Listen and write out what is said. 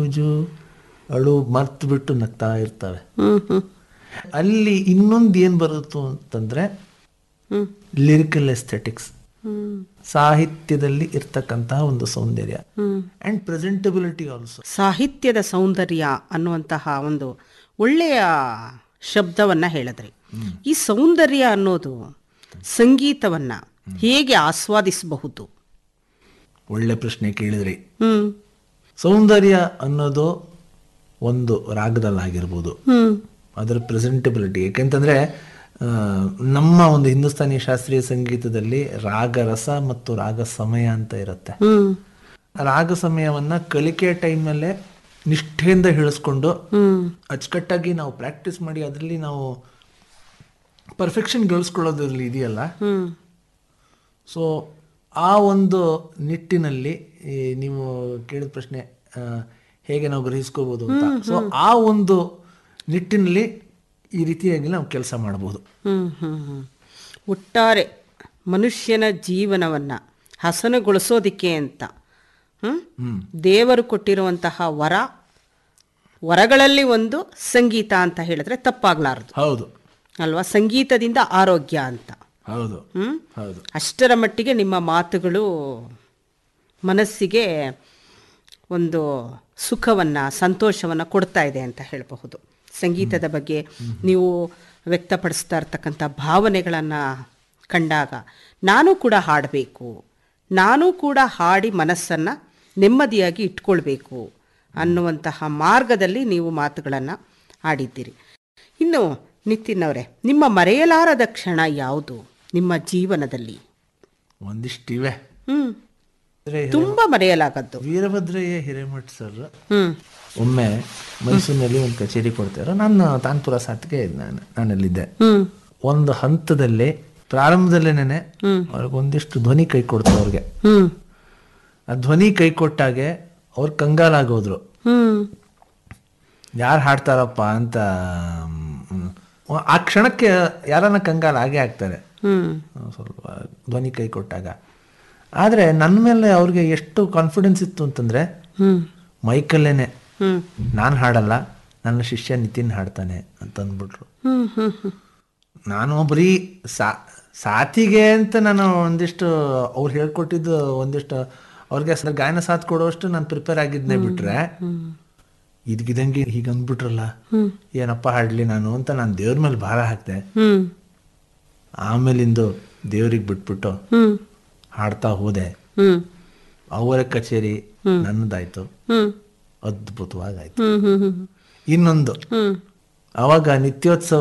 zoo ಅಳು ಮರ್ತು ಬಿಟ್ಟು ನಗ್ತಾ ಇರ್ತವೆ ಹ್ಮ್ ಹ್ಮ್ ಅಲ್ಲಿ ಇನ್ನೊಂದು ಏನು ಬರುತ್ತು ಅಂತಂದ್ರೆ ಹ್ಮ್ ಲಿರಿಕಲ್ ಎಸ್ಥೆಟಿಕ್ಸ್ ಹ್ಮ್ ಸಾಹಿತ್ಯದಲ್ಲಿ ಇರ್ತಕ್ಕಂತಹ ಒಂದು ಸೌಂದರ್ಯ ಹ್ಮ್ ಅಂಡ್ ಪ್ರೆಸೆಂಟಬಿಲಿಟಿ ಆಲ್ಸೋ ಸಾಹಿತ್ಯದ ಸೌಂದರ್ಯ ಅನ್ನುವಂತಹ ಒಂದು ಒಳ್ಳೆಯ ಶಬ್ದವನ್ನ ಹೇಳಿದ್ರಿ ಈ ಸೌಂದರ್ಯ ಅನ್ನೋದು ಸಂಗೀತವನ್ನ ಹೇಗೆ ಆಸ್ವಾದಿಸಬಹುದು ಒಳ್ಳೆ ಪ್ರಶ್ನೆ ಕೇಳಿದ್ರಿ ಹ್ಮ್ ಸೌಂದರ್ಯ ಅನ್ನೋದು ಒಂದು ರಾಗದಲ್ಲಾಗಿರ್ಬೋದು ಹ್ಮ್ ಅದರ ಪ್ರೆಸೆಂಟಬಿಲಿಟಿ ಯಾಕೆಂತಂದ್ರೆ ಆ, ನಮ್ಮ ಒಂದು ಹಿಂದೂಸ್ತಾನಿ ಶಾಸ್ತ್ರೀಯ ಸಂಗೀತದಲ್ಲಿ ರಾಗರಸ ಮತ್ತು ರಾಗ ಸಮಯ ಅಂತ ಇರುತ್ತೆ ಹ್ಮ್ ರಾಗ ಸಮಯವನ್ನ ಕಲಿಕೆ ಟೈಮಲ್ಲೇ ನಿಷ್ಠೆಯಿಂದ ಹೇಳಿಸ್ಕೊಂಡು ಹ್ಮ್ ಅಚ್ಚುಕಟ್ಟಾಗಿ ನಾವು ಪ್ರಾಕ್ಟೀಸ್ ಮಾಡಿ ಅದರಲ್ಲಿ ನಾವು ಪರ್ಫೆಕ್ಷನ್ ಗಳಿಸ್ಕೊಳ್ಳೋದ್ರಲ್ಲಿ ಇದೆಯಲ್ಲ ಹ್ಮ್ ಸೊ ಆ ಒಂದು ನಿಟ್ಟಿನಲ್ಲಿ ಈ ನೀವು ಕೇಳಿದ ಪ್ರಶ್ನೆ ಆ, ಹೇಗೆ ನಾವು ಗ್ರಹಿಸ್ಕೋಬಹುದು ಅಂತ ಸೊ ಆ ಒಂದು ನಿಟ್ಟಿನಲ್ಲಿ ಈ ರೀತಿಯಾಗಿ ನಾವು ಕೆಲಸ ಮಾಡಬಹುದು ಹ್ಮ್ ಹ್ಮ್ ಹ್ಮ್ ಒಟ್ಟಾರೆ ಮನುಷ್ಯನ ಜೀವನವನ್ನ ಹಸನುಗೊಳಿಸೋದಿಕ್ಕೆ ಅಂತ ಹ್ಮ್ ದೇವರು ಕೊಟ್ಟಿರುವಂತಹ ವರ ವರಗಳಲ್ಲಿ ಒಂದು ಸಂಗೀತ ಅಂತ ಹೇಳಿದ್ರೆ ತಪ್ಪಾಗ್ಲಾರದು ಹೌದು ಅಲ್ವಾ ಸಂಗೀತದಿಂದ ಆರೋಗ್ಯ ಅಂತ ಹೌದು ಹ್ಮ್ ಹೌದು ಅಷ್ಟರ ಮಟ್ಟಿಗೆ ನಿಮ್ಮ ಮಾತುಗಳು ಮನಸ್ಸಿಗೆ ಒಂದು ಸುಖವನ್ನು ಸಂತೋಷವನ್ನು ಕೊಡ್ತಾ ಇದೆ ಅಂತ ಹೇಳಬಹುದು ಸಂಗೀತದ ಬಗ್ಗೆ ನೀವು ವ್ಯಕ್ತಪಡಿಸ್ತಾ ಇರ್ತಕ್ಕಂಥ ಭಾವನೆಗಳನ್ನು ಕಂಡಾಗ ನಾನು ಕೂಡ ಹಾಡಬೇಕು ನಾನು ಕೂಡ ಹಾಡಿ ಮನಸ್ಸನ್ನು ನೆಮ್ಮದಿಯಾಗಿ ಇಟ್ಕೊಳ್ಬೇಕು ಅನ್ನುವಂತಹ ಮಾರ್ಗದಲ್ಲಿ ನೀವು ಮಾತುಗಳನ್ನು ಆಡಿದ್ದೀರಿ ಇನ್ನು ನಿತಿನ್ ಅವರೇ ನಿಮ್ಮ ಮರೆಯಲಾರದ ಕ್ಷಣ ಯಾವುದು ನಿಮ್ಮ ಜೀವನದಲ್ಲಿ ಒಂದಿಷ್ಟಿವೆ ಹ್ಮ್ ಅಂದ್ರೆ ತುಂಬಾ ಮರೆಯಲಾಗದ್ದು ವೀರಭದ್ರಯ್ಯ ಹಿರೇಮಠ್ ಸರ್ ಹ್ಮ್ ಒಮ್ಮೆ ಮೈಸೂರಿನಲ್ಲಿ ಒಂದು ಕಚೇರಿ ಕೊಡ್ತಾರೋ ನಾನು ತಾನ್ಪುರ ಸಾತ್ಗೆ ನಾನು ನಾನಲ್ಲಿದ್ದೆ ಹ್ಮ್ ಒಂದು ಹಂತದಲ್ಲಿ ಪ್ರಾರಂಭದಲ್ಲೇನೆ ಅವ್ರಿಗೆ ಒಂದಿಷ್ಟು ಧ್ವನಿ ಕೈ ಕೊಡ್ತು ಅವ್ರಿಗೆ ಹ್ಮ್ ಆ ಧ್ವನಿ ಕೈ ಕೊಟ್ಟಾಗೆ ಅವ್ರು ಕಂಗಾಲಾಗೋದ್ರು ಹ್ಮ್ ಯಾರು ಹಾಡ್ತಾರಪ್ಪ ಅಂತ ಮ್, ಆ ಕ್ಷಣಕ್ಕೆ ಯಾರನ್ನ ಕಂಗಾಲ ಆಗೇ ಆಗ್ತಾರೆ ಹ್ಮ್ ಸ್ವಲ್ಪ ಧ್ವನಿ ಕೈ ಕೊಟ್ಟಾಗ ಆದರೆ ನನ್ನ ಮೇಲೆ ಅವ್ರಿಗೆ ಎಷ್ಟು ಕಾನ್ಫಿಡೆನ್ಸ್ ಇತ್ತು ಅಂತಂದ್ರೆ ಹ್ಮ್ ಮೈಕಲ್ಲೇನೆ ಹ್ಮ್ ನಾನು ಹಾಡಲ್ಲ ನನ್ನ ಶಿಷ್ಯ ನಿತಿನ್ ಹಾಡ್ತಾನೆ ಅಂತ ಅಂದ್ಬಿಟ್ರು ಹ್ಮ್ ಹ್ಮ್ ಹ್ಮ್ ನಾನು ಬರೀ ಸಾ ಸಾತಿಗೆ ಅಂತ ನಾನು ಒಂದಿಷ್ಟು ಅವ್ರು ಹೇಳ್ಕೊಟ್ಟಿದ್ದು ಒಂದಿಷ್ಟು ಅವ್ರಿಗೆ ಸರ್ ಗಾಯನ ಸಾಥ್ ಕೊಡುವಷ್ಟು ನಾನು ಪ್ರಿಪೇರ್ ಆಗಿದ್ನೇ ಬಿಟ್ರೆ ಇದ್ಗಿದಂಗೆ ಹೀಗೆ ಅಂದ್ಬಿಟ್ರಲ್ಲ ಏನಪ್ಪ ಹಾಡ್ಲಿ ನಾನು ಅಂತ ನಾನು ದೇವ್ರ ಮೇಲೆ ಭಾರ ಹಾಕ್ದೆ ಹ್ಮ್ ಆಮೇಲಿಂದು ದೇವ್ರಿಗೆ ಬಿಟ್ಬಿಟ್ಟು ಹ್ಮ್ ಹಾಡ್ತಾ ಹೋದೆ ಹ್ಮ್ ಅವರ ಕಚೇರಿ ನನ್ನದಾಯ್ತು ಹ್ಮ್ ಅದ್ಭುತವಾಗಾಯ್ತು ಹ್ಮ್ ಹ್ಮ್ ಹ್ಮ್ ಇನ್ನೊಂದು ಹ್ಮ್ ಅವಾಗ ನಿತ್ಯೋತ್ಸವ